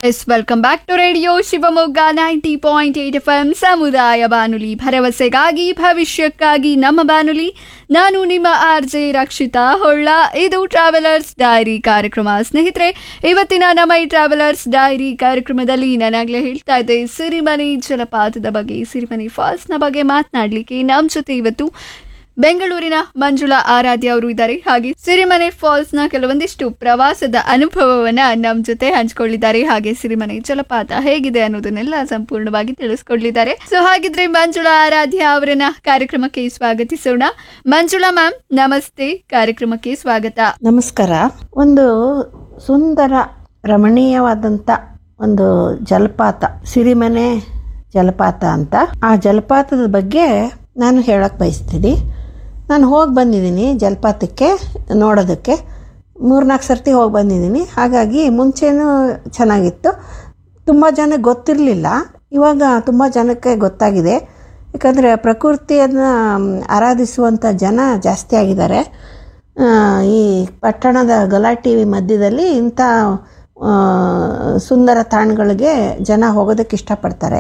S welcome back to radio Shivamogga ninety point eight F M ಸಮುದಾಯ ಬಾನುಲಿ ಭರವಸೆಗಾಗಿ ಭವಿಷ್ಯಕ್ಕಾಗಿ ನಮ್ಮ ಬಾನುಲಿ ನಾನು ನಿಮ್ಮ ಆರ್ ಜೆ ರಕ್ಷಿತಾ ಹೊಳ್ಳ ಇದು ಟ್ರಾವೆಲರ್ಸ್ ಡೈರಿ ಕಾರ್ಯಕ್ರಮ ಸ್ನೇಹಿತರೆ ಇವತ್ತಿನ ನಮ್ಮ ಈ ಟ್ರಾವೆಲರ್ಸ್ ಡೈರಿ ಕಾರ್ಯಕ್ರಮದಲ್ಲಿ ನಾನಾಗಲೇ ಹೇಳ್ತಾ ಇದ್ದೆ ಸಿರಿಮನೆ ಜಲಪಾತದ ಬಗ್ಗೆ ಸಿರಿಮನೆ ಫಾಲ್ಸ್ನ ಬಗ್ಗೆ ಮಾತನಾಡಲಿಕ್ಕೆ ನಮ್ಮ ಜೊತೆ ಇವತ್ತು ಬೆಂಗಳೂರಿನ ಮಂಜುಳಾ ಆರಾಧ್ಯ ಅವರು ಇದ್ದಾರೆ ಹಾಗೆ ಸಿರಿಮನೆ ಫಾಲ್ಸ್ ನ ಕೆಲವೊಂದಿಷ್ಟು ಪ್ರವಾಸದ ಅನುಭವವನ್ನ ನಮ್ಮ ಜೊತೆ ಹಂಚಿಕೊಳ್ಳಿದ್ದಾರೆ ಹಾಗೆ ಸಿರಿಮನೆ ಜಲಪಾತ ಹೇಗಿದೆ ಅನ್ನೋದನ್ನೆಲ್ಲ ಸಂಪೂರ್ಣವಾಗಿ ತಿಳಿಸ್ಕೊಡ್ಲಿದ್ದಾರೆ ಸೊ ಹಾಗಿದ್ರೆ ಮಂಜುಳಾ ಆರಾಧ್ಯ ಅವರನ್ನ ಕಾರ್ಯಕ್ರಮಕ್ಕೆ ಸ್ವಾಗತಿಸೋಣ ಮಂಜುಳಾ ಮ್ಯಾಮ್ ನಮಸ್ತೆ ಕಾರ್ಯಕ್ರಮಕ್ಕೆ ಸ್ವಾಗತ ನಮಸ್ಕಾರ ಒಂದು ಸುಂದರ ರಮಣೀಯವಾದಂಥ ಒಂದು ಜಲಪಾತ ಸಿರಿಮನೆ ಜಲಪಾತ ಅಂತ ಆ ಜಲಪಾತದ ಬಗ್ಗೆ ನಾನು ಹೇಳಕ್ಕೆ ಬಯಸ್ತೀನಿ ನಾನು ಹೋಗಿ ಬಂದಿದ್ದೀನಿ ಜಲಪಾತಕ್ಕೆ ನೋಡೋದಕ್ಕೆ ಮೂರ್ನಾಲ್ಕು ಸರ್ತಿ ಹೋಗಿ ಬಂದಿದ್ದೀನಿ ಹಾಗಾಗಿ ಮುಂಚೆನೂ ಚೆನ್ನಾಗಿತ್ತು ತುಂಬ ಜನಕ್ಕೆ ಗೊತ್ತಿರಲಿಲ್ಲ ಇವಾಗ ತುಂಬ ಜನಕ್ಕೆ ಗೊತ್ತಾಗಿದೆ ಯಾಕಂದರೆ ಪ್ರಕೃತಿಯನ್ನು ಆರಾಧಿಸುವಂಥ ಜನ ಜಾಸ್ತಿ ಆಗಿದ್ದಾರೆ ಆ, ಈ ಪಟ್ಟಣದ ಗಲಾಟೆ ಮಧ್ಯದಲ್ಲಿ ಇಂಥ ಆ, ಸುಂದರ ತಾಣಗಳಿಗೆ ಜನ ಹೋಗೋದಕ್ಕೆ ಇಷ್ಟಪಡ್ತಾರೆ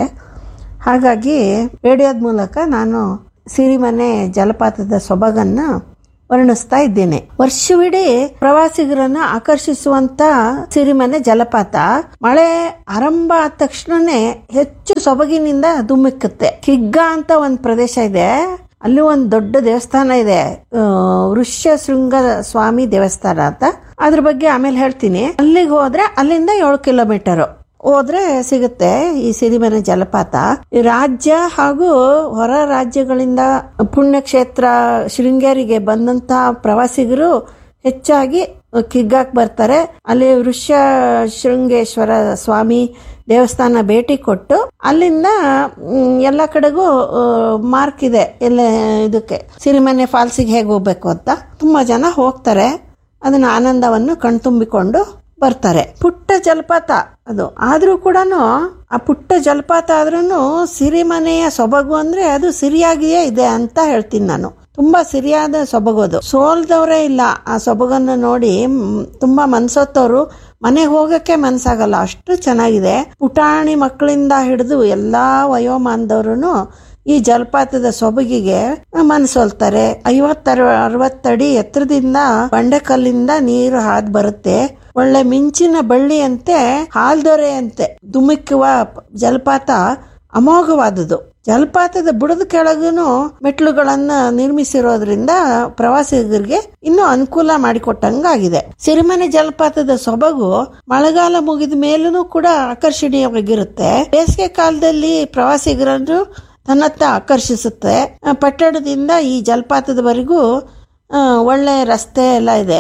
ಹಾಗಾಗಿ ರೇಡಿಯೋದ ಮೂಲಕ ನಾನು ಸಿರಿಮನೆ ಜಲಪಾತದ ಸೊಬಗನ್ನು ವರ್ಣಿಸ್ತಾ ಇದ್ದೇನೆ ವರ್ಷವಿಡೀ ಪ್ರವಾಸಿಗರನ್ನ ಆಕರ್ಷಿಸುವಂತ ಸಿರಿಮನೆ ಜಲಪಾತ ಮಳೆ ಆರಂಭ ಆದ ತಕ್ಷಣನೇ ಹೆಚ್ಚು ಸೊಬಗಿನಿಂದ ಧುಮ್ಮಿಕ್ಕುತ್ತೆ ಕಿಗ್ಗ ಅಂತ ಒಂದು ಪ್ರದೇಶ ಇದೆ ಅಲ್ಲಿ ಒಂದು ದೊಡ್ಡ ದೇವಸ್ಥಾನ ಇದೆ ಆ, ವೃಷ್ಯ ಶೃಂಗ ಸ್ವಾಮಿ ದೇವಸ್ಥಾನ ಅಂತ ಅದ್ರ ಬಗ್ಗೆ ಆಮೇಲೆ ಹೇಳ್ತೀನಿ ಅಲ್ಲಿಗೆ ಹೋದ್ರೆ ಅಲ್ಲಿಂದ ಏಳು ಕಿಲೋಮೀಟರ್ ಹೋದ್ರೆ ಸಿಗುತ್ತೆ ಈ ಸಿರಿಮನೆ ಜಲಪಾತ ಈ ರಾಜ್ಯ ಹಾಗೂ ಹೊರ ರಾಜ್ಯಗಳಿಂದ ಪುಣ್ಯಕ್ಷೇತ್ರ ಶೃಂಗೇರಿಗೆ ಬಂದಂತ ಪ್ರವಾಸಿಗರು ಹೆಚ್ಚಾಗಿ ಕಿಗ್ಗಾಕ್ ಬರ್ತಾರೆ ಅಲ್ಲಿ ವೃಷ್ಯ ಶೃಂಗೇಶ್ವರ ಸ್ವಾಮಿ ದೇವಸ್ಥಾನ ಭೇಟಿ ಕೊಟ್ಟು ಅಲ್ಲಿಂದ ಮ್, ಎಲ್ಲ ಕಡೆಗೂ ಮಾರ್ಕ್ ಇದೆ ಎಲ್ಲ ಇದಕ್ಕೆ ಸಿರಿಮನೆ ಫಾಲ್ಸಿಗೆ ಹೇಗೆ ಹೋಗ್ಬೇಕು ಅಂತ ತುಂಬಾ ಜನ ಹೋಗ್ತಾರೆ ಅದನ್ನ ಆನಂದವನ್ನು ಕಣ್ತುಂಬಿಕೊಂಡು ಬರ್ತಾರೆ ಪುಟ್ಟ ಜಲಪಾತ ಅದು ಆದ್ರೂ ಕೂಡ ಆ ಪುಟ್ಟ ಜಲಪಾತ ಆದ್ರೂ ಸಿರಿಮನೆಯ ಸೊಬಗು ಅಂದ್ರೆ ಅದು ಸಿರಿಯಾಗಿಯೇ ಇದೆ ಅಂತ ಹೇಳ್ತೀನಿ ನಾನು ತುಂಬಾ ಸಿರಿಯಾದ ಸೊಬಗು ಅದು ಸೋಲ್ದವರೇ ಇಲ್ಲ ಆ ಸೊಬಗನ್ನು ನೋಡಿ ಮ್, ತುಂಬಾ ಮನ್ಸೊತ್ತವರು ಮನೆಗೆ ಹೋಗಕ್ಕೆ ಮನ್ಸಾಗಲ್ಲ ಅಷ್ಟು ಚೆನ್ನಾಗಿದೆ ಪುಟಾಣಿ ಮಕ್ಕಳಿಂದ ಹಿಡಿದು ಎಲ್ಲಾ ವಯೋಮಾನದವ್ರು ಈ ಜಲಪಾತದ ಸೊಬಗಿಗೆ ಮನಸೋಲ್ತಾರೆ ಐವತ್ತರ ಅರವತ್ತಡಿ ಎತ್ತರದಿಂದ ಬಂಡೆಕಲ್ಲಿಂದ ನೀರು ಹಾದ್ ಬರುತ್ತೆ ಒಳ್ಳೆ ಮಿಂಚಿನ ಬಳ್ಳಿಯಂತೆ ಹಾಲ್ದೊರೆಯಂತೆ ಧುಮುಕುವ ಪ- ಜಲಪಾತ ಅಮೋಘವಾದುದು ಜಲಪಾತದ ಬುಡದ ಕೆಳಗೂನು ಮೆಟ್ಲುಗಳನ್ನ ನಿರ್ಮಿಸಿರೋದ್ರಿಂದ ಪ್ರವಾಸಿಗರಿಗೆ ಇನ್ನೂ ಅನುಕೂಲ ಮಾಡಿಕೊಟ್ಟಂಗಾಗಿದೆ ಸಿರಿಮನೆ ಜಲಪಾತದ ಸೊಬಗು ಮಳೆಗಾಲ ಮುಗಿದ ಮೇಲೂ ಕೂಡ ಆಕರ್ಷಣೀಯವಾಗಿರುತ್ತೆ ಬೇಸಿಗೆ ಕಾಲದಲ್ಲಿ ಪ್ರವಾಸಿಗರನ್ನು ತನ್ನತ್ತ ಆಕರ್ಷಿಸುತ್ತೆ ಆ, ಪಟ್ಟಣದಿಂದ ಈ ಜಲಪಾತದವರೆಗೂ ಆ, ಒಳ್ಳೆ ರಸ್ತೆ ಎಲ್ಲ ಇದೆ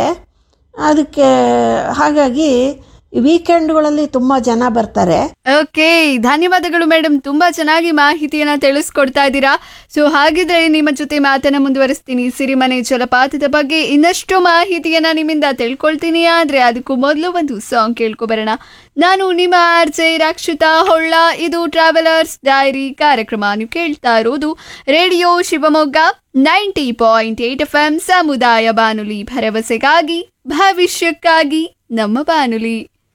ಅದಕ್ಕೆ ಹಾಗಾಗಿ ವೀಕೆಂಡ್ಗಳಲ್ಲಿ ತುಂಬ ಜನ ಬರ್ತಾರೆ ಓಕೆ ಧನ್ಯವಾದಗಳು ಮೇಡಮ್ ತುಂಬಾ ಚೆನ್ನಾಗಿ ಮಾಹಿತಿಯನ್ನ ತಿಳಿಸ್ಕೊಡ್ತಾ ಇದ್ದೀರಾ ಸೊ ಹಾಗಿದ್ರೆ ನಿಮ್ಮ ಜೊತೆ ಮಾತನ್ನ ಮುಂದುವರಿಸ್ತೀನಿ ಸಿರಿಮನೆ ಜಲಪಾತದ ಬಗ್ಗೆ ಇನ್ನಷ್ಟು ಮಾಹಿತಿಯನ್ನ ನಿಮ್ಮಿಂದ ತಿಳ್ಕೊಳ್ತೀನಿ ಆದ್ರೆ ಅದಕ್ಕೂ ಮೊದಲು ಒಂದು ಸಾಂಗ್ ಕೇಳ್ಕೊಬರೋಣ ನಾನು ನಿಮ್ಮ ಆರ್ ಜೆ ರಕ್ಷಿತಾ ಹೊಳ್ಳ ಇದು ಟ್ರಾವೆಲರ್ಸ್ ಡೈರಿ ಕಾರ್ಯಕ್ರಮ ನೀವು ಕೇಳ್ತಾ ಇರೋದು radio Shivamogga ninety point eight F M ಸಮುದಾಯ ಬಾನುಲಿ ಭರವಸೆಗಾಗಿ ಭವಿಷ್ಯಕ್ಕಾಗಿ ನಮ್ಮ ಬಾನುಲಿ